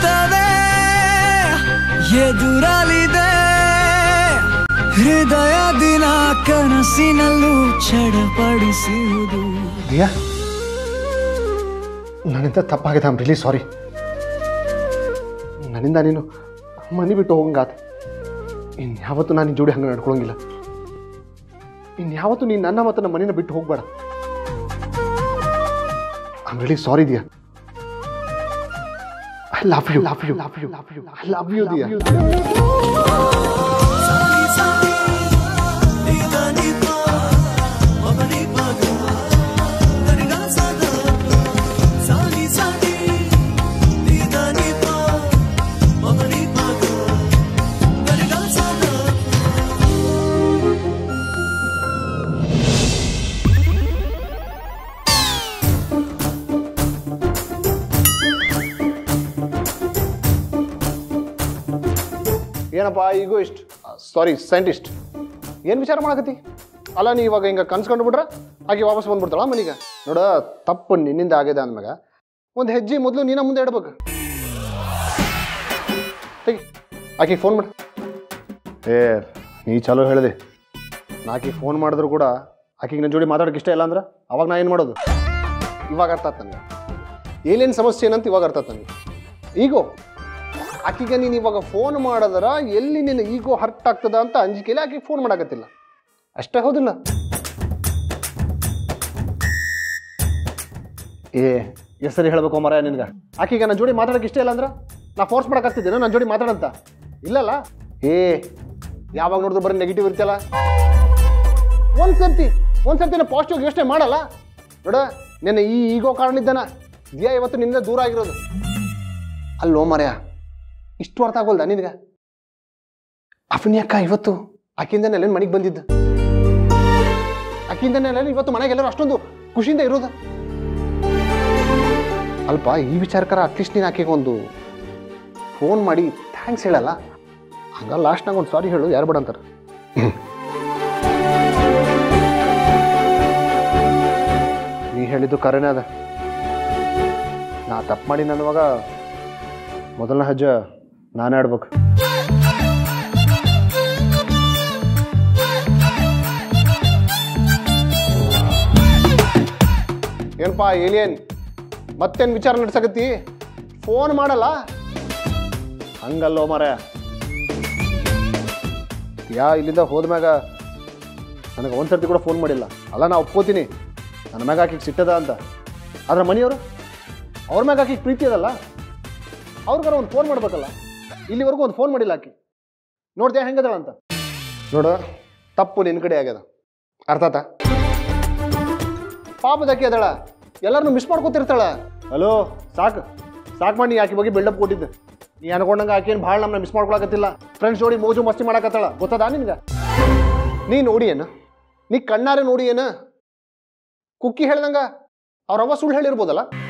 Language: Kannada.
ಕಾಯುತ್ತದೆ ಎದುರಲಿದೆ ಹೃದಯ ದಿನ ಕನಸಿನಲ್ಲೂ ಚಡಪಡಿಸುವುದು ದಿಯಾ ನನ್ನಿಂದ ತಪ್ಪಾಗಿದೆ ಐಮ್ ರಿಲಿ ಸಾರಿ ನನ್ನಿಂದ ನೀನು ಮನೆ ಬಿಟ್ಟು ಹೋಗಂಗಾತ ಇನ್ಯಾವತ್ತೂ ನಾನು ನಿನ್ನ ಜೋಡಿ ಹಂಗೆ ನಡ್ಕೊಳಂಗಿಲ್ಲ ಇನ್ಯಾವತ್ತೂ ನೀನು ನನ್ನ ಮತ್ತು ನಮ್ಮ ಮನೇನ ಬಿಟ್ಟು ಹೋಗ್ಬೇಡ I'm really sorry Diya I love you love you love you love you I love you Diya ಏನಪ್ಪ ಈಗೋ ಇಷ್ಟ ಸಾರಿ ಸೈಂಟಿಸ್ಟ್ ಏನು ವಿಚಾರ ಮಾಡಕತ್ತಿ ಅಲ್ಲ ನೀ ಇವಾಗ ಹಿಂಗೆ ಕನ್ಸ್ಕೊಂಡು ಬಿಟ್ರೆ ಆಕೆ ವಾಪಸ್ ಬಂದ್ಬಿಡ್ತಾಳ ಮನೀಗ ನೋಡ ತಪ್ಪು ನಿನ್ನಿಂದ ಆಗಿದೆ ಅಂದ್ಮ್ಯಾಗ ಒಂದು ಹೆಜ್ಜೆ ಮೊದಲು ನೀನ ಮುಂದೆ ಇಡ್ಬೇಕು ತೆಗಿ ಆಕೆಗೆ ಫೋನ್ ಮಾಡು ಏ ನೀ ಚಲೋ ಹೇಳಿದೆ ನಾ ಆಕೆಗೆ ಫೋನ್ ಮಾಡಿದ್ರು ಕೂಡ ಆಕೆಗೆ ನನ್ನ ಜೋಡಿ ಮಾತಾಡೋಕೆ ಇಷ್ಟ ಇಲ್ಲ ಅಂದ್ರೆ ಅವಾಗ ನಾ ಏನು ಮಾಡೋದು ಇವಾಗ ಅರ್ಥ ಆತ್ ನನಗೆ ಏನೇನು ಸಮಸ್ಯೆ ಏನಂತ ಇವಾಗ ಅರ್ಥ ಆತ್ ನನಗೆ ಈಗೋ ಆಕೆಗೆ ನೀನು ಇವಾಗ ಫೋನ್ ಮಾಡಿದ್ರ ಎಲ್ಲಿ ನಿನ್ನ ಈಗೋ ಹರ್ಟ್ ಆಗ್ತದ ಅಂತ ಅಂಜಿಕೆಲಿ ಆಕೆಗೆ ಫೋನ್ ಮಾಡಕತ್ತಿಲ್ಲ ಅಷ್ಟೇ ಹೌದಿಲ್ಲ ಏ ಹೆಸರು ಹೇಳ್ಬೇಕು ಮರ ನಿನ್ಗೆ ಆಕೆಗೆ ನನ್ನ ಜೋಡಿ ಮಾತಾಡೋಕೆ ಇಷ್ಟ ಇಲ್ಲ ಅಂದ್ರೆ ನಾ ಫೋರ್ಸ್ ಮಾಡಕ್ಕಾಗ್ತಿದ್ದೇನೆ ನನ್ನ ಜೋಡಿ ಮಾತಾಡಂತ ಇಲ್ಲಲ್ಲ ಏ ಯಾವಾಗ ನೋಡಿದ್ರು ಬರೀ ನೆಗೆಟಿವ್ ಇರ್ತಲ್ಲ ಒಂದ್ ಸರ್ತಿ ಒಂದ್ ಸರ್ತಿ ನಾ ಪಾಸಿಟಿವ್ ಯೋಚನೆ ಮಾಡಲ್ಲ ನೋಡ ನಿನ್ನ ಈ ಈಗೋ ಕಾರಣ ಇದ್ದಾನ ದಿಯಾ ಇವತ್ತು ನಿನ್ನಿಂದ ದೂರ ಆಗಿರೋದು ಅಲ್ಲೋ ಮರ್ಯ ಇಷ್ಟು ಅರ್ಥ ಆಗೋಲ್ದ ನಿನಗೆ ಅಕ್ಕ ಇವತ್ತು ಆಕಿಂದನೇ ಎಲ್ಲ ಮನೆಗೆ ಬಂದಿದ್ದು ಆಕಿಂದನೇ ಎಲ್ಲ ಇವತ್ತು ಮನೆಗೆ ಎಲ್ಲರೂ ಅಷ್ಟೊಂದು ಖುಷಿಯಿಂದ ಇರೋದು ಅಲ್ಪ ಈ ವಿಚಾರಕರ ಅಟ್ಲೀಸ್ಟ್ ನೀನು ಆಕೆಗೆ ಒಂದು ಫೋನ್ ಮಾಡಿ ಥ್ಯಾಂಕ್ಸ್ ಹೇಳಲ್ಲ ಹಂಗ ಲಾಸ್ಟ್ನಾಗ ಒಂದು ಸಾರಿ ಹೇಳು ಯಾರು ಬೇಡ ಅಂತಾರೆ ನೀ ಹೇಳಿದ್ದು ಕರೆನೇ ಅದ ನಾ ತಪ್ಪು ಮಾಡಿ ನನ್ನುವಾಗ ಮೊದಲನೇ ಹೆಜ್ಜೆ ನಾನೇ ಆಡ್ಬೇಕು ಏನಪ್ಪಾ ಏಲಿಯನ್ ಮತ್ತೇನು ವಿಚಾರ ನಡ್ಸಕತ್ತಿ ಫೋನ್ ಮಾಡಲ್ಲ ಹಂಗಲ್ಲೋ ಮರ ಯಾ ಇಲ್ಲಿಂದ ಹೋದ್ಮ್ಯಾಗ ನನಗೆ ಒಂದು ಸರ್ತಿ ಕೂಡ ಫೋನ್ ಮಾಡಿಲ್ಲ ಅಲ್ಲ ನಾ ಒಪ್ಕೋತೀನಿ ನನ್ನ ಮ್ಯಾಗ ಆಕಿಗೆ ಸಿಟ್ಟದ ಅಂತ ಆದ್ರೆ ಮನೆಯವರು ಅವ್ರ ಮ್ಯಾಗ ಆಕಿಗೆ ಪ್ರೀತಿ ಅದಲ್ಲ ಅವ್ರಿಗಾರ ಒಂದು ಫೋನ್ ಮಾಡ್ಬೇಕಲ್ಲ ಇಲ್ಲಿವರೆಗೂ ಒಂದು ಫೋನ್ ಮಾಡಿಲ್ಲ ಆಕಿ ನೋಡ್ತೀಯ ಹೆಂಗದಳ ಅಂತ ನೋಡು ತಪ್ಪು ನಿನ್ನ ಕಡೆ ಆಗ್ಯದ ಅರ್ಥ ಆತ ಪಾಪದಕ್ಕೆ ಅದಳ ಎಲ್ಲರನ್ನೂ ಮಿಸ್ ಮಾಡ್ಕೊತಿರ್ತಾಳ ಹಲೋ ಸಾಕು ಸಾಕು ಮಾಡಿ ಆಕಿ ಬಗ್ಗೆ ಬಿಲ್ಡಪ್ ಕೊಟ್ಟಿದ್ದೆ ನೀ ಅನ್ಕೊಂಡಂಗೆ ಆಕೇನು ಭಾಳ ನಮ್ಮನ್ನ ಮಿಸ್ ಮಾಡ್ಕೊಳಕತ್ತಿಲ್ಲ ಫ್ರೆಂಡ್ಸ್ ಜೋಡಿ ಮೋಜು ಮಸ್ತಿ ಮಾಡಕತ್ತಾಳ ಗೊತ್ತದಾ ನಿನ್ಗೆ ನೀ ನೋಡಿ ಏನ ನೀ ಕಣ್ಣಾರೆ ನೋಡಿ ಏನ ಕುಕ್ಕಿ ಹೇಳ್ದಂಗ ಅವ್ರ ಅವ್ವ ಸುಳ್ಳು ಹೇಳಿರ್ಬೋದಲ್ಲ